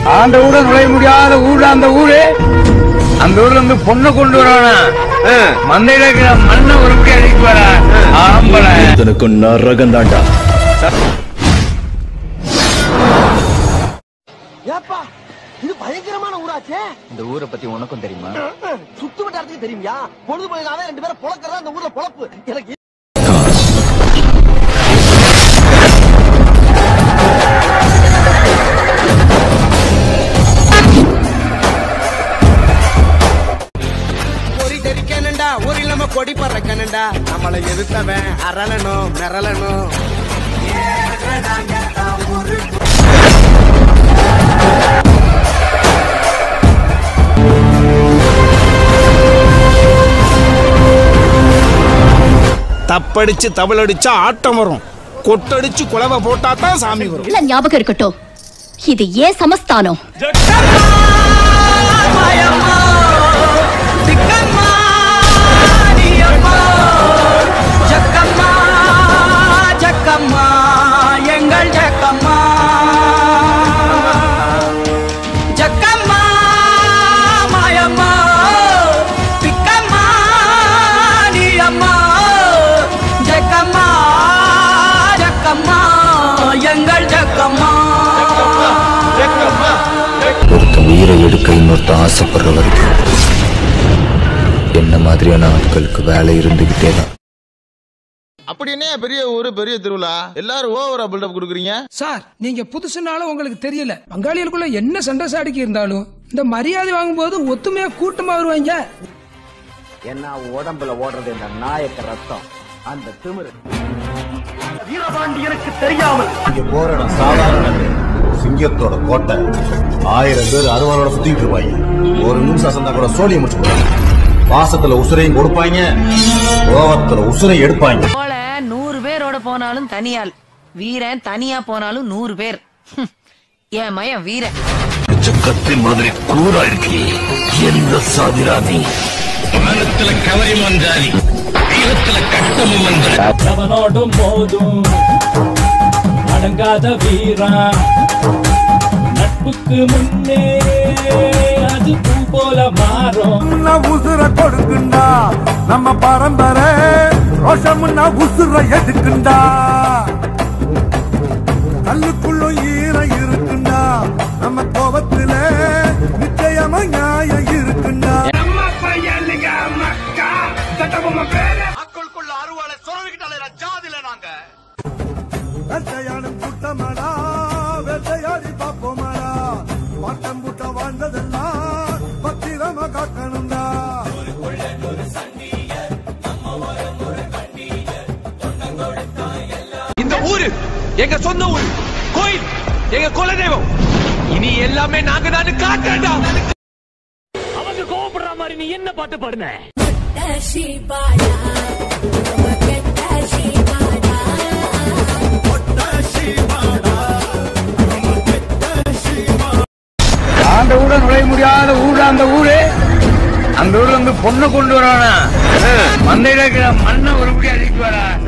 ஆண்ட ஊட நுழைய முடியாத ஊர்ல அந்த ஊரு அந்த ஊர்ல இருந்து பொண்ணை கொண்டு வரானா மந்தையில இருக்கிற மண்ணை உருப்படி அடிக்க வரா ஆம்பளை இதனுக்கு நரகம் தாண்டா ஏப்பா இது பயங்கரமான ஊராச்சே இந்த ஊரை பத்தி உனக்கும் தெரியுமா சுத்து வட்டாரத்துக்கு தெரியுமியா பொழுது போயினாவே ரெண்டு பேரும் பொழக்கிறதா அந்த ஊர்ல பொழப்பு எனக்கு பொறி தெரிக்கணுண்டா ஊரில் நம்ம கொடி பறக்கணுண்டா நம்மளை எதிர்த்தவன் அரளணும் மிரளணும் தப்படிச்சு தவளடிச்சா ஆட்டம் வரும் கொட்டடிச்சு குலவை போட்டா தான் சாமி வரும் எல்லாம் ஞாபகம் இருக்கட்டும் இது ஏன் சமஸ்தானம் ஜக்கம்மா ஜக்கம்மா எங்கள் ஜக்கம்மா ஜக்கம்மா மாயம்மா பிக்கம்மா நீ அம்மா ஜக்கம்மா ஜக்கம்மா எங்கள் ஜக்கம்மா ஒருத்த உயிரை எடுக்க இன்னொருத்த ஆசைப்படுற வரைக்கும் என்ன மாதிரியான ஆட்களுக்கு வேலை இருந்துகிட்டே தான் அப்படி என்ன பெரிய ஊரு பெரிய திருவிழா எல்லாரும் ஓவரா பில்டப் கொடுக்குறீங்க சார் நீங்க புதுசுனால உங்களுக்கு தெரியல பங்காளிகளுக்குள்ள என்ன சண்டை சாடிக்கு இருந்தாலும் இந்த மரியாதை வாங்கும்போது ஒத்துமையா கூட்டமா வருவாங்க என்ன உடம்புல ஓடுறது இந்த நாயக்க ரத்தம் அந்த திமிரு இங்க போற இடம் சாதாரண இல்ல. சிங்கத்தோட கோட்டை ஆயிரம் பேர் அருவாளோட சுத்திட்டு இருப்பாங்க ஒரு நிமிஷம் அசந்தா கூட சோழியை முடிச்சு போடுவாங்க பாசத்துல உசுரையும் கொடுப்பாங்க கோவத்துல உசுரை எடுப்பாங்க போல நூறு பேரோட போனாலும் தனியாள் வீரன் தனியா போனாலும் நூறு பேர் ஹம். என் மயன் வீரன் கத்தி மாதிரி கூரா இருக்கே எந்த சாதிரா நீ வானத்துல கவரி மந்தாரி வீரத்துல கட்டமும் மந்தாரி அவனோடும் போதும் அடங்காத வீரா நட்புக்கு முன்னே அது பூ போல மாறும் உசுர கொடுக்குண்டா நம்ம பரம்பரை ரோஷம்னா உசுர எதுக்குண்டா கல்லுக்குள்ள ஈரம் இருக்குண்டா நம்ம கோபத்துல நிச்சயமா நியாயம் இருக்குண்டா மக்களுக்குள்ள அறுவாலை சொல்லிக்கிட்டாலே ஜாதில நாங்க வேட்டையாடும் கூட்டமாடா வேட்டையாடி பார்ப்போமாடா பாட்டம் பூட்ட வாழ்ந்ததெல்லாம் பத்திரமா காக்கணும்டா இந்த ஊரு எங்க சொந்த ஊரு கோயில் எங்க குலதெய்வம் இனி எல்லாமே நாங்க தான் காட்டுறா அவங்க கோவப்படுற மாதிரி நீ என்ன பாட்டு பாடுன ஆண்ட ஊட நுழைய முடியாத ஊர்ல அந்த ஊரு அந்த ஊர்ல இருந்து பொண்ணை கொண்டு வரானா மந்தையில இருக்கிற மண்ணை உருப்படி அடிக்க வரா